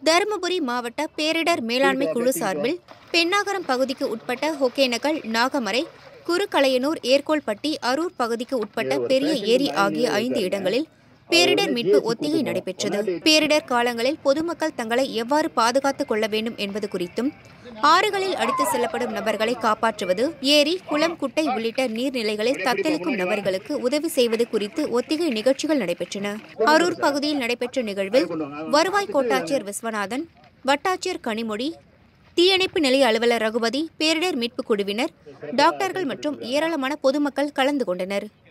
தருமபுரி மாவட்ட பேரிடர் மேலாண்மை குழு சார்பில் பெண்ணாகரம் பகுதிக்கு உட்பட்ட ஒகேனக்கல் நாகமரை குறுக்கலையனூர் ஏர்கோல்பட்டி அரூர் பகுதிக்கு உட்பட்ட பெரிய ஏரி ஆகிய ஐந்து இடங்களில் பேரிடர் மீட்பு ஒத்திகை நடைபெற்றது பேரிடர் காலங்களில் பொதுமக்கள் தங்களை எவ்வாறு பாதுகாத்துக் கொள்ள வேண்டும் என்பது குறித்தும் ஆறுகளில் அடித்து செல்லப்படும் நபர்களை காப்பாற்றுவது ஏரி குளம் குட்டை உள்ளிட்ட நீர்நிலைகளில் தத்தளிக்கும் நபர்களுக்கு உதவி செய்வது குறித்து ஒத்திகை நிகழ்ச்சிகள் நடைபெற்றன அரூர் பகுதியில் நடைபெற்ற நிகழ்வில் வருவாய் கோட்டாட்சியர் விஸ்வநாதன் வட்டாட்சியர் கனிமொழி தீயணைப்பு நிலைய அலுவலர் ரகுபதி பேரிடர் மீட்புக் குழுவினர் டாக்டர்கள் மற்றும் ஏராளமான பொதுமக்கள் கலந்து கொண்டனர்